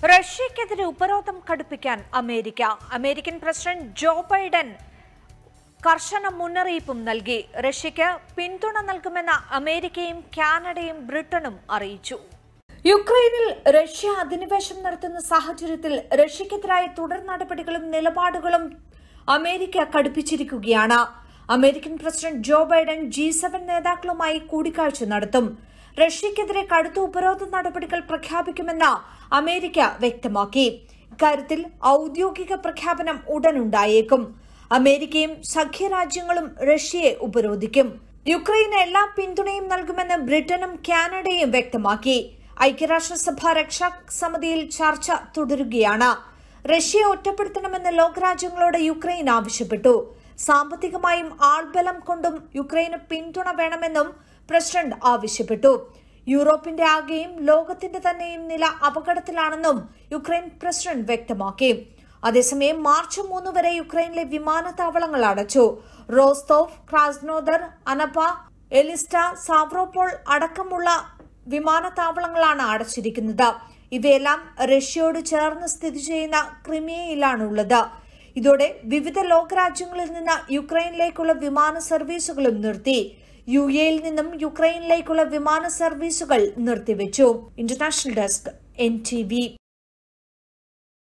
റഷ്യക്കെതിരെ ഉപരോധം കടുപ്പിക്കാൻ America American president Joe Biden കർശന മുന്നറിയിപ്പും നൽകി റഷ്യയ്ക്ക് പിന്തുണ നൽകുമെന്ന് അമേരിക്കയും കാനഡയും ബ്രിട്ടനും അറിയിച്ചു യുക്രൈനിൽ റഷ്യ അധിനിവേശം നടത്തുന്ന സാഹചര്യത്തിൽ റഷ്യക്കെതിരായ തുടർ നടപടികളും നിലപാടുകളും അമേരിക്ക കടുപ്പിച്ചിരിക്കുകയാണ് American president Joe Biden G seven നേതാക്കളുമായി കൂടിക്കാഴ്ച നടത്തും റഷ്യക്കെതിരെ കടുത്ത ഉപരോധ നടപടികൾ പ്രഖ്യാപിക്കുമെന്ന് അമേരിക്ക വ്യക്തമാക്കി ഇക്കാര്യത്തിൽ ഔദ്യോഗിക പ്രഖ്യാപനം ഉടനുണ്ടായേക്കും അമേരിക്കയും സഖ്യരാജ്യങ്ങളും റഷ്യയെ ഉപരോധിക്കും യുക്രൈന് എല്ലാ പിന്തുണയും നൽകുമെന്ന് ബ്രിട്ടനും കാനഡയും വ്യക്തമാക്കി ഐക്യരാഷ്ട്രസഭ രക്ഷാ സമിതിയിൽ ചർച്ച തുടരുകയാണ് റഷ്യയെ ഒറ്റപ്പെടുത്തണമെന്ന് ലോകരാജ്യങ്ങളോട് യുക്രൈൻ ആവശ്യപ്പെട്ടു സാമ്പത്തികമായും ആൾബലം കൊണ്ടും യുക്രൈന് പിന്തുണ വേണമെന്നും പ്രസിഡന്റ് ആവശ്യപ്പെട്ടു യൂറോപ്പിന്റെ ആകെയും ലോകത്തിന്റെ തന്നെയും നില അപകടത്തിലാണെന്നും യുക്രൈൻ പ്രസിഡന്റ് വ്യക്തമാക്കി അതേസമയം മാർച്ച് മൂന്ന് വരെ യുക്രൈനിലെ വിമാനത്താവളങ്ങൾ അടച്ചു റോസ്തോവ് ക്രാസ്നോദർ അനപ എലിസ്റ്റ സാവ്രോപോൾ അടക്കമുള്ള വിമാനത്താവളങ്ങളാണ് അടച്ചിരിക്കുന്നത് ഇവയെല്ലാം റഷ്യയോട് ചേർന്ന് സ്ഥിതി ചെയ്യുന്ന ക്രിമിയയിലാണുള്ളത് ഇതോടെ വിവിധ ലോകരാജ്യങ്ങളിൽ നിന്ന് യുക്രൈനിലേക്കുള്ള വിമാന സർവീസുകളും നിർത്തി യു എയിൽ നിന്നും യുക്രൈനിലേക്കുള്ള വിമാന സർവീസുകൾ നിർത്തിവെച്ചു international desk N T V